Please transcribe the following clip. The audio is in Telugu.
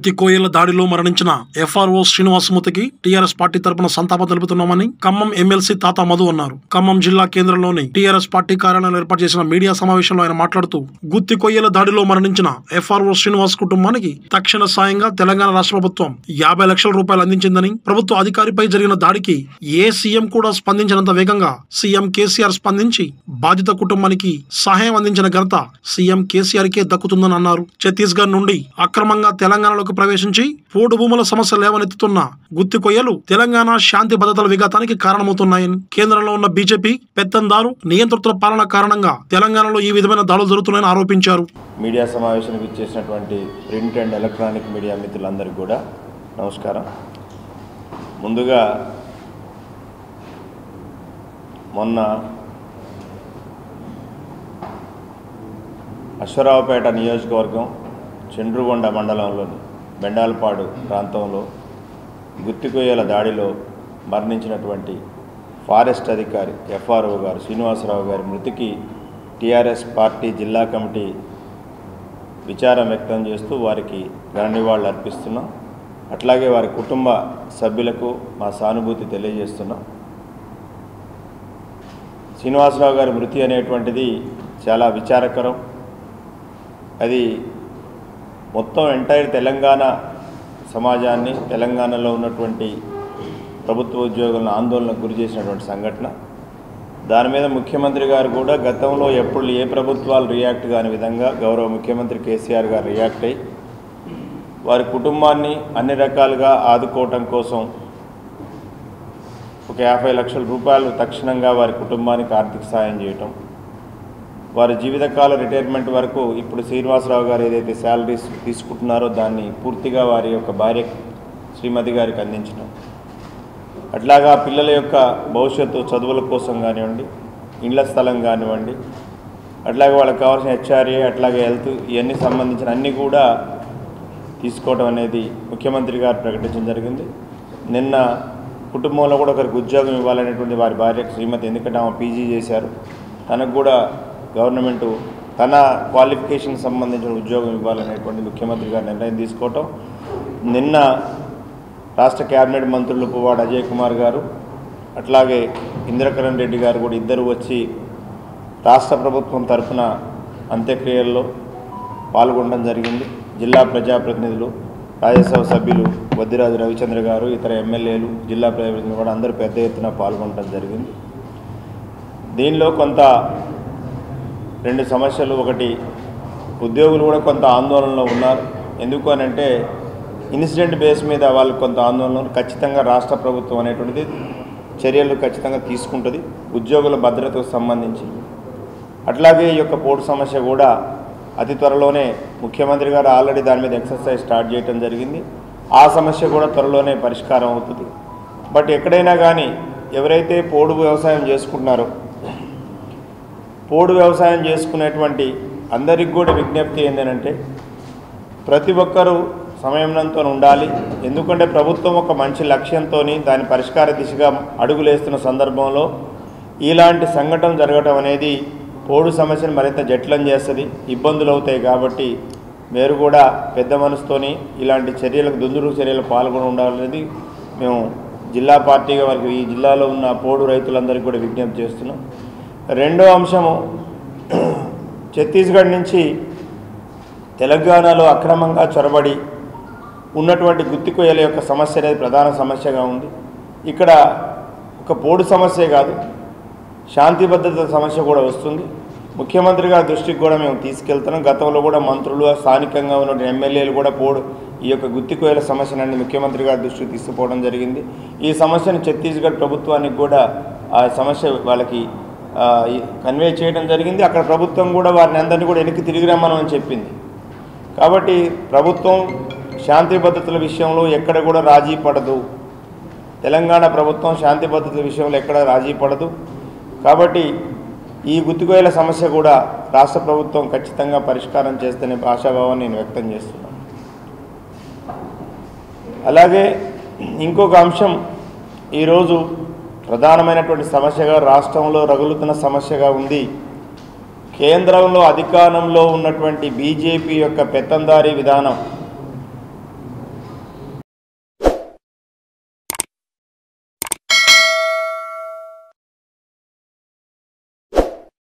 గుత్తి కోయల దాడిలో మరణించిన ఎఫ్ఆర్ఓ శ్రీనివాసమూర్తికి టీఆర్ఎస్ పార్టీ తరపున సంతాపం తెలుపుతున్నామని ఖమ్మం ఎమ్మెల్సీ తాత మధు అన్నారు ఖమ్మం జిల్లా కేంద్రంలోని టీఆర్ఎస్ పార్టీ కార్యాలయంలో ఏర్పాటు చేసిన మీడియా సమావేశంలో ఆయన మాట్లాడుతూ గుత్తి కొయ్యల దాడిలో మరణించిన ఎఫ్ఆర్ఓ శ్రీనివాస్ కుటుంబానికి తక్షణ సాయంగా తెలంగాణ రాష్ట్ర ప్రభుత్వం యాభై లక్షల రూపాయలు అందించిందని ప్రభుత్వ అధికారిపై జరిగిన దాడికి ఏ సీఎం కూడా స్పందించినంత వేగంగా సీఎం కేసీఆర్ స్పందించి బాధిత కుటుంబానికి సహాయం అందించిన ఘనత సీఎం కేసీఆర్ కే దక్కుతుందని అన్నారు ఛత్తీస్గఢ్ నుండి అక్రమంగా తెలంగాణలోకి ప్రవేశించి పోడు భూముల సమస్య లేవనెత్తుతున్న గుత్తి కొయ్యలు తెలంగాణ శాంతి భద్రతల విఘాతానికి కారణమవుతున్నాయని కేంద్రంలో ఉన్న బీజేపీ పెత్తందారు నియంతృత్వ పాలన కారణంగా తెలంగాణలో ఈ విధమైన దాడులు జరుగుతున్నాయని ఆరోపించారు మీడియా సమావేశానికి ఇచ్చేసినటువంటి ప్రింట్ అండ్ ఎలక్ట్రానిక్ మీడియా మిత్రులందరికీ కూడా నమస్కారం ముందుగా మొన్న అశ్వరావుపేట నియోజకవర్గం చండ్రుగొండ మండలంలోని బెండాలపాడు ప్రాంతంలో గుత్తికొయ్యల దాడిలో మరణించినటువంటి ఫారెస్ట్ అధికారి ఎఫ్ఆర్ఓ గారు శ్రీనివాసరావు గారి మృతికి టీఆర్ఎస్ పార్టీ జిల్లా కమిటీ విచారం వ్యక్తం చేస్తూ వారికి ఘన నివాళులు అర్పిస్తున్నాం అట్లాగే వారి కుటుంబ సభ్యులకు మా సానుభూతి తెలియజేస్తున్నాం శ్రీనివాసరావు గారి మృతి అనేటువంటిది చాలా విచారకరం అది మొత్తం ఎంటైర్ తెలంగాణ సమాజాన్ని తెలంగాణలో ఉన్నటువంటి ప్రభుత్వ ఉద్యోగులను ఆందోళనకు గురి చేసినటువంటి సంఘటన దాని మీద ముఖ్యమంత్రి గారు కూడా గతంలో ఎప్పుడు ఏ ప్రభుత్వాలు రియాక్ట్ కాని విధంగా గౌరవ ముఖ్యమంత్రి కేసీఆర్ గారు రియాక్ట్ అయ్యి వారి కుటుంబాన్ని అన్ని రకాలుగా ఆదుకోవటం కోసం ఒక యాభై లక్షల రూపాయలు తక్షణంగా వారి కుటుంబానికి ఆర్థిక సాయం చేయటం వారి జీవితకాల రిటైర్మెంట్ వరకు ఇప్పుడు శ్రీనివాసరావు గారు ఏదైతే శాలరీస్ తీసుకుంటున్నారో దాన్ని పూర్తిగా వారి యొక్క భార్య శ్రీమతి గారికి అందించడం అట్లాగా పిల్లల యొక్క భవిష్యత్తు చదువుల కోసం కానివ్వండి ఇండ్ల స్థలం కానివ్వండి అట్లాగే వాళ్ళకి కావాల్సిన హెచ్ఆర్ఏ అట్లాగే హెల్త్ ఇవన్నీ సంబంధించిన అన్నీ కూడా తీసుకోవడం అనేది ముఖ్యమంత్రి గారు ప్రకటించడం జరిగింది నిన్న కుటుంబంలో కూడా ఒకరికి ఉద్యోగం ఇవ్వాలనేటువంటి వారి భార్య శ్రీమతి ఎందుకంటే ఆమె పీజీ చేశారు తనకు కూడా గవర్నమెంట్ తన క్వాలిఫికేషన్ సంబంధించిన ఉద్యోగం ఇవ్వాలనేటువంటి ముఖ్యమంత్రి గారు నిర్ణయం తీసుకోవటం నిన్న రాష్ట్ర కేబినెట్ మంత్రులు పువ్వాడ అజయ్ కుమార్ గారు అట్లాగే ఇంద్రకరణ్ రెడ్డి గారు కూడా ఇద్దరు వచ్చి రాష్ట్ర ప్రభుత్వం తరఫున అంత్యక్రియల్లో పాల్గొనడం జరిగింది జిల్లా ప్రజాప్రతినిధులు రాజ్యసభ సభ్యులు వద్దిరాజు రవిచంద్ర గారు ఇతర ఎమ్మెల్యేలు జిల్లా ప్రజాప్రతినిధులు కూడా అందరూ పెద్ద ఎత్తున పాల్గొనడం జరిగింది దీనిలో కొంత రెండు సమస్యలు ఒకటి ఉద్యోగులు కూడా కొంత ఆందోళనలో ఉన్నారు ఎందుకు అని అంటే ఇన్సిడెంట్ బేస్ మీద వాళ్ళు కొంత ఆందోళన ఖచ్చితంగా రాష్ట్ర ప్రభుత్వం అనేటువంటిది చర్యలు ఖచ్చితంగా తీసుకుంటుంది ఉద్యోగుల భద్రతకు సంబంధించి అట్లాగే ఈ యొక్క పోటు సమస్య కూడా అతి త్వరలోనే ముఖ్యమంత్రి గారు ఆల్రెడీ దాని మీద ఎక్సర్సైజ్ స్టార్ట్ చేయడం జరిగింది ఆ సమస్య కూడా త్వరలోనే పరిష్కారం అవుతుంది బట్ ఎక్కడైనా కానీ ఎవరైతే పోడు వ్యవసాయం చేసుకుంటున్నారో పోడు వ్యవసాయం చేసుకునేటువంటి అందరికి కూడా విజ్ఞప్తి ఏంటంటే ప్రతి ఒక్కరూ సమయంతో ఉండాలి ఎందుకంటే ప్రభుత్వం ఒక మంచి లక్ష్యంతో దాని పరిష్కార దిశగా అడుగులేస్తున్న సందర్భంలో ఇలాంటి సంఘటన జరగటం అనేది పోడు సమస్యను మరింత జటిలం చేస్తుంది ఇబ్బందులు అవుతాయి కాబట్టి మీరు కూడా పెద్ద మనసుతోని ఇలాంటి చర్యలకు దుందుడు చర్యలు పాల్గొని ఉండాలనేది మేము జిల్లా పార్టీగా వారికి ఈ జిల్లాలో ఉన్న పోడు రైతులందరికీ కూడా విజ్ఞప్తి చేస్తున్నాం రెండో అంశము ఛత్తీస్గఢ్ నుంచి తెలంగాణలో అక్రమంగా చొరబడి ఉన్నటువంటి గుత్తి కొయ్యల యొక్క సమస్య అనేది ప్రధాన సమస్యగా ఉంది ఇక్కడ ఒక పోడు సమస్యే కాదు శాంతి భద్రత సమస్య కూడా వస్తుంది ముఖ్యమంత్రి గారి దృష్టికి కూడా మేము తీసుకెళ్తున్నాం గతంలో కూడా మంత్రులు స్థానికంగా ఉన్న ఎమ్మెల్యేలు కూడా పోడు ఈ యొక్క గుత్తి కోయల సమస్యనని ముఖ్యమంత్రి గారి దృష్టికి తీసుకుపోవడం జరిగింది ఈ సమస్యను ఛత్తీస్గఢ్ ప్రభుత్వానికి కూడా ఆ సమస్య వాళ్ళకి ఆ, ఈ- కన్వే చేయడం జరిగింది అక్కడ ప్రభుత్వం కూడా వారిని అందరినీ కూడా వెనక్కి తిరిగి రమ్మని చెప్పింది కాబట్టి ప్రభుత్వం శాంతి భద్రతల విషయంలో ఎక్కడ కూడా రాజీ పడదు తెలంగాణ ప్రభుత్వం శాంతి భద్రతల విషయంలో ఎక్కడ రాజీ పడదు కాబట్టి ఈ గుత్తికోయల సమస్య కూడా రాష్ట్ర ప్రభుత్వం ఖచ్చితంగా పరిష్కారం చేస్తేనే ఆశాభావాన్ని నేను వ్యక్తం చేస్తున్నాను అలాగే ఇంకొక అంశం ఈరోజు ప్రధానమైనటువంటి సమస్యగా రాష్ట్రంలో రగులుతున్న సమస్యగా ఉంది కేంద్రంలో అధికారంలో ఉన్నటువంటి బీజేపీ యొక్క పెత్తందారీ విధానం